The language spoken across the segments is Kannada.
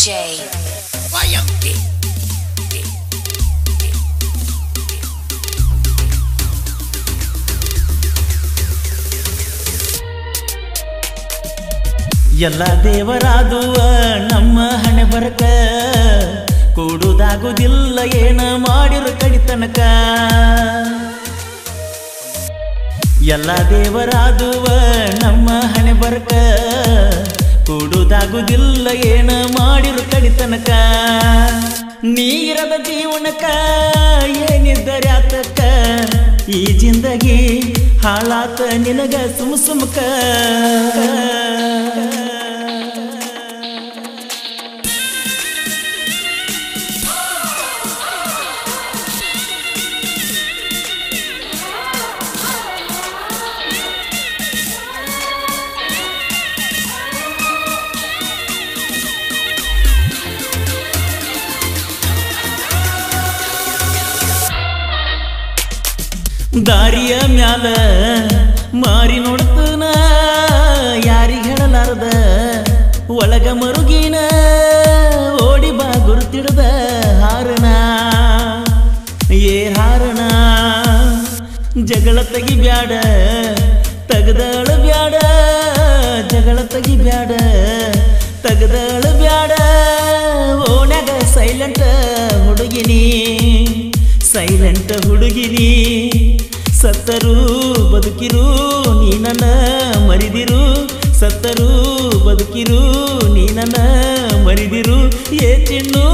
DJ. ಎಲ್ಲ ದೇವರಾದುವ ನಮ್ಮ ಹಣೆ ಬರಕ ಕೂಡುದಾಗುದಿಲ್ಲ ಏನ ಮಾಡಿರು ಕಡಿತನಕ ಎಲ್ಲ ದೇವರಾದುವ ನಮ್ಮ ಹಣೆ ಬರಕ ಕೂಡುದಾಗುದಿಲ್ಲ ಏನ ಮಾಡಿರು ಕಡಿತನಕ ನೀರದ ಜೀವನಕ ಏನಿದ್ದರೆ ಆತಕ್ಕ ಈ ಜಿಂದಗಿ ಹಾಳಾತ ನಿನಗ ಸುಮ್ ಸುಮ್ಕ ದಾರಿಯ ಮ್ಯಾಲ ಮಾರಿ ನೋಡ್ತನ ಯಾರಿಗ ಹೇಳಲಾರ್ದ ಒಳಗ ಮರುಗಿನ ಓಡಿ ಬಾ ಗುರುತಿಡ್ದ ಹಾರಣ ಏ ಹಾರಣ ಜಗಳ ತೆಗಿ ಬ್ಯಾಡ ತಗದಳ ಬ್ಯಾಡ ಜಗಳ ತೆಗಿ ಬ್ಯಾಡ ತಗದಳ ಬ್ಯಾಡ ಓಣ್ಯಾಗ ಸೈಲೆಂಟ್ ಹುಡುಗಿನಿ ಸೈಲೆಂಟ್ ಹುಡುಗಿನಿ ಸತ್ತರು ಬದುಕಿರು ನೀ ನನ್ನ ಮರಿದಿರು ಸತ್ತರು ಬದುಕಿರು ನೀ ನನ್ನ ಮರಿದಿರು ಏ ಚಿನ್ನು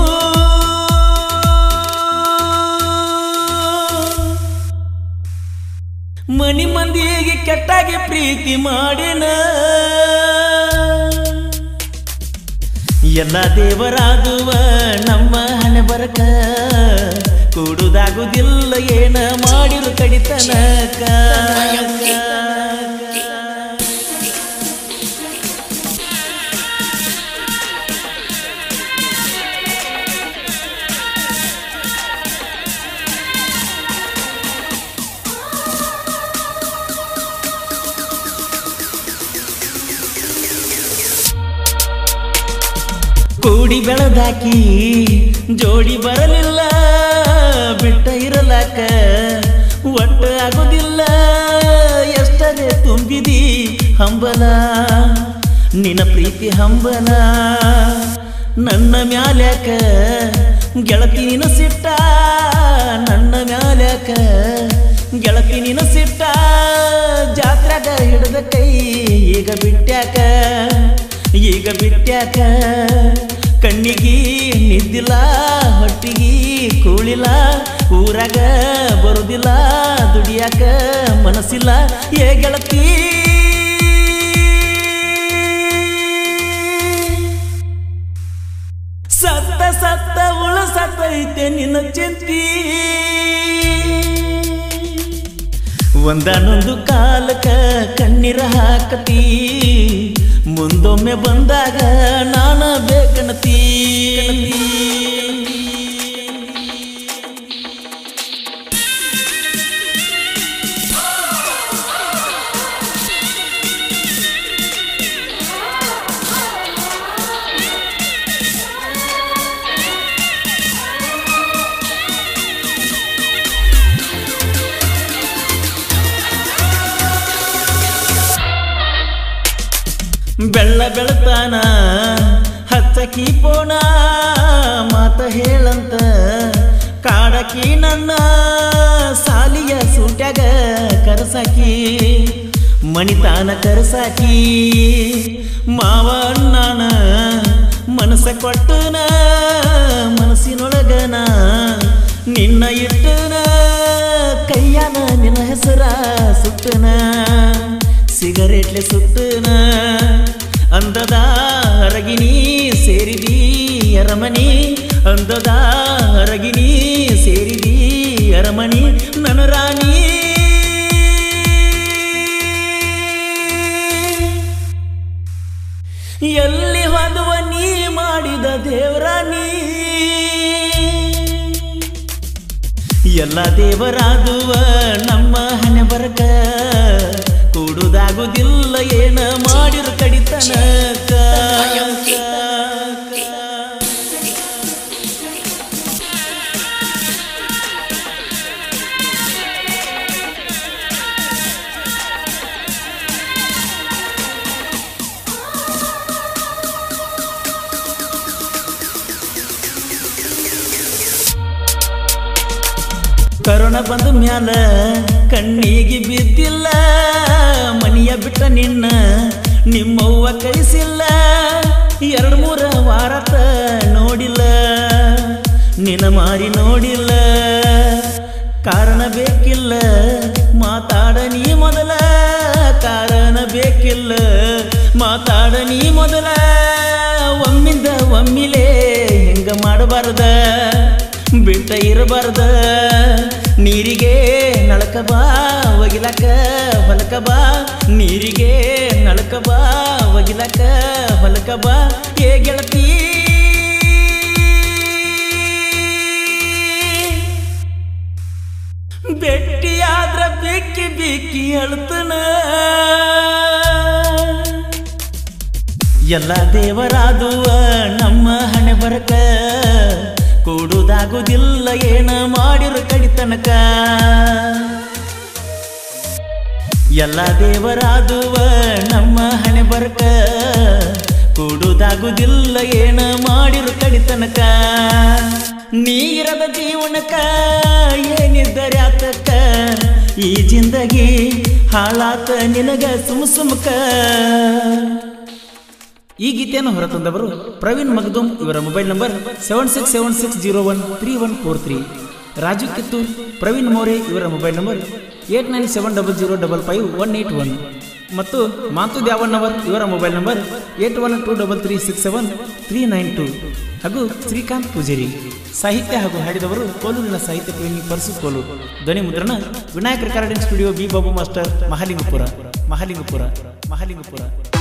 ಮನಿ ಮಂದಿಗೆ ಕೆಟ್ಟಾಗಿ ಪ್ರೀತಿ ಮಾಡಿನ ಎಲ್ಲ ದೇವರಾದುವ ನಮ್ಮ ಹಣೆ ಬರಕ ಕೂಡುದಾಗುದಿಲ್ಲ ಏನ ಮಾಡಿರು ಕಡಿತನಕ ಕೂಡಿ ಬೆಳೆದಾಕಿ ಜೋಡಿ ಬರಲಿಲ್ಲ ಬಿಟ್ಟ ಇರಲಾಕ ಒಟ್ಟ ಆಗೋದಿಲ್ಲ ಎಷ್ಟರೇ ತುಂಬಿದಿ ಹಂಬಲ ನಿನ್ನ ಪ್ರೀತಿ ಹಂಬಲ ನನ್ನ ಮ್ಯಾಲ್ಯಾಕ ಗೆಳತಿ ನಿನ ಸಿಟ್ಟ ನನ್ನ ಮ್ಯಾಲ್ಯಾಕ ಗೆಳತಿ ನಿನ ಸಿಟ್ಟ ಜಾತ್ರೆಗ ಹಿಡಿದ ಕೈ ಈಗ ಬಿಟ್ಟ್ಯಾಕ ಈಗ ಬಿಟ್ಟ್ಯಾಕ ಕಣ್ಣಿಗಿ ನಿದ್ದಿಲ್ಲ ಹೊಟ್ಟಿಗಿ ಕೂಳಿಲ್ಲ ಊರಾಗ ಬರುದಿಲ್ಲ ದುಡಿಯಾಕ ಮನಸ್ಸಿಲ್ಲ ಏ ಗೆಳತಿ ಸತ್ತ ಸತ್ತ ಉಳ ಸತ್ತೈತೆ ನಿನ್ನ ಚಿಂತಿ ಒಂದಾನೊಂದು ಕಾಲಕ ಕಣ್ಣೀರ ಹಾಕತಿ ಮುಂದೊಮ್ಮೆ ಬಂದಾಗ ನಾನ ಬೇಕಣತಿ ಬೆಳ್ಳ ಬೆಳತಾನ ಹಚ್ಚಕಿ ಪೋಣ ಮಾತ ಹೇಳಂತ ಕಾಡಕಿ ನನ್ನ ಸಾಲಿಯ ಸೂಟ್ಯಾಗ ಕರಸಾಕಿ ಮಣಿತಾನ ಕರಸಾಕಿ ಮಾವ ಅಣ್ಣನ ಮನಸ್ಸ ಕೊಟ್ಟನ ಮನಸ್ಸಿನೊಳಗನ ನಿನ್ನ ಇಟ್ಟನ ಕೈಯಾನ ನಿನ್ನ ಹೆಸರ ಸುತ್ತನ ಸಿಗರೇಟ್ಲೆ ಸುತ್ತನ ಅಂದದ ಅರಗಿನಿ ಸೇರಿದಿ ಅರಮನಿ ಅಂದದ ಅರಗಿನಿ ಸೇರಿದಿ ಅರಮನಿ ನನ್ನ ರಾಣಿ ಎಲ್ಲಿ ಹೊಂದುವ ನೀ ಮಾಡಿದ ದೇವರಾಣಿ ಎಲ್ಲ ದೇವರಾದುವ ನಮ್ಮ ಹಣೆ ಬರಕ ಕೂಡುದಾಗುದಿಲ್ಲ ಏನ ಮಾಡಿರು ಕಡಿತನಕ ಬಂದ ಮ್ಯಾಲ ಕಣ್ಣಿಗೆ ಬಿದ್ದಿಲ್ಲ ಮನಿಯ ಬಿಟ್ಟ ನಿನ್ನ ನಿಮ್ಮವ್ವ ಕಳಿಸಿಲ್ಲ ಎರಡು ಮೂರ ವಾರತ ನೋಡಿಲ್ಲ ನಿನ್ನ ಮಾರಿ ನೋಡಿಲ್ಲ ಕಾರಣ ಬೇಕಿಲ್ಲ ಮಾತಾಡ ನೀ ಮೊದಲ ಕಾರಣ ಬೇಕಿಲ್ಲ ಮಾತಾಡ ನೀ ಮೊದಲ ಒಮ್ಮಿಂದ ಒಮ್ಮಿಲೇ ಹಿಂಗ ಮಾಡಬಾರ್ದ ಬಿಟ್ಟ ಇರಬಾರ್ದ ನೀರಿಗೆ ನಳಕ ಬಾ ಒಗಿಲಕ ಹೊಲಕ ಬಾ ನೀರಿಗೆ ನಳಕ ಬಾ ಒಗಿಲಕ ಹೊಲಕ ಬಾ ಏ ಗೆಳತಿ ಬೆಟ್ಟಿಯಾದ್ರ ಬಿಕ್ಕಿ ಬಿಕ್ಕಿ ಅಳ್ತನ ಎಲ್ಲ ದೇವರಾದುವ ನಮ್ಮ ಹಣೆ ಬರಕ ಕೂಡುದಾಗುದಿಲ್ಲ ಏನ ಮಾಡಿರು ಕಡಿತನಕ ಎಲ್ಲ ದೇವರಾದುವ ನಮ್ಮ ಹಣೆ ಬರಕ ಕೂಡುದಾಗುದಿಲ್ಲ ಏನ ಮಾಡಿರು ಕಡಿತನಕ ನೀರದ ಜೀವನಕ ಏನಿದ್ದರೆ ಆತಕ್ಕ ಈ ಜಿಂದಗಿ ಹಾಳಾತ ನಿನಗ ಸುಮ್ ಸುಮ್ಕ ಈ ಗೀತೆಯನ್ನು ಹೊರತಂದವರು ಪ್ರವೀಣ್ ಮಗ್ದುಮ್ ಇವರ mobile number seven six seven six zero one three one four three Raju Kittur Praveen More ಇವರ mobile number eight nine seven double zero double five one eight one ಮತ್ತು ಮಾತು ದ್ಯಾವಣ್ಣವರ್ ಇವರ mobile number eight one two double three six seven three nine two ಹಾಗೂ ಶ್ರೀಕಾಂತ್ ಪೂಜೇರಿ ಸಾಹಿತ್ಯ ಹಾಗೂ ಹಾಡಿದವರು ಕೋಲೂರಿನ ಸಾಹಿತ್ಯ ಪ್ರೇಮಿ ಪರಸು ಕೋಲು ಧ್ವನಿ ಮುದ್ರಣ Vinayak recording studio B Babu master Mahalingapura Mahalingapura Mahalingapura